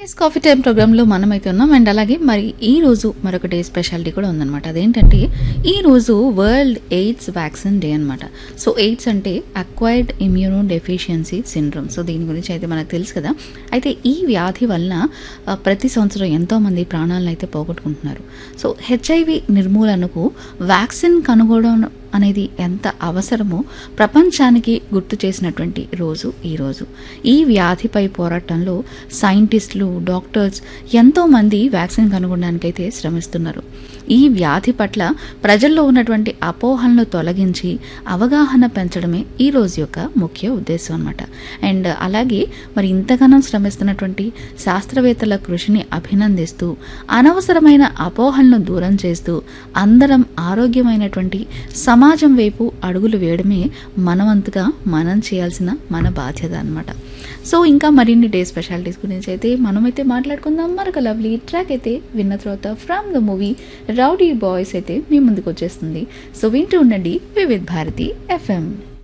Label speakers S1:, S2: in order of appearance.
S1: yes coffee time ప్రోగ్రాంలో మనమైతే ఉన్నాం అండ్ అలాగే మరి ఈ రోజు మరొక డే స్పెషాలిటీ కూడా ఉందన్నమాట అదేంటంటే ఈ రోజు వరల్డ్ ఎయిడ్స్ వ్యాక్సిన్ డే అన్నమాట సో ఎయిడ్స్ అంటే acquired immuno deficiency syndrome so దీని గురించి అయితే మనకు తెలుసు కదా అయితే ఈ వ్యాధి వలన ఆ, ప్రతి సంవత్సరం ఎంతో మంది ప్రాణాలను అయితే పోగొట్టుకుంటున్నారు సో హెచ్ఐవి నిర్మూలనకు వ్యాక్సిన్ కనుగొనడం అనేది ఎంత అవసరమో ప్రపంచానికి గుర్తు చేసినటువంటి రోజు ఈ రోజు ఈ వ్యాధిపై పోరాటంలో సైంటిస్టులు డాక్టర్స్ ఎంతో మంది వ్యాక్సిన్ కనుగొనడానికైతే శ్రమిస్తున్నారు ఈ వ్యాధి పట్ల ప్రజల్లో ఉన్నటువంటి అపోహలను తొలగించి అవగాహన పెంచడమే ఈ రోజు యొక్క ముఖ్య ఉద్దేశం అనమాట అండ్ అలాగే మరి ఇంతగానో శ్రమిస్తున్నటువంటి శాస్త్రవేత్తల కృషిని అభినందిస్తూ అనవసరమైన అపోహలను దూరం చేస్తూ అందరం ఆరోగ్యమైనటువంటి సమాజం వైపు అడుగులు వేయడమే మనవంతుగా మనం చేయాల్సిన మన బాధ్యత అన్నమాట సో ఇంకా మరిన్ని డే స్పెషాలిటీస్ గురించి అయితే మనమైతే మాట్లాడుకుందాం మరొక లవ్లీ ట్రాక్ అయితే విన్న తర్వాత from the movie Rowdy Boys అయితే మీ ముందుకు వచ్చేస్తుంది సో వింటూ ఉండండి వివిధ్ భారతి ఎఫ్ఎం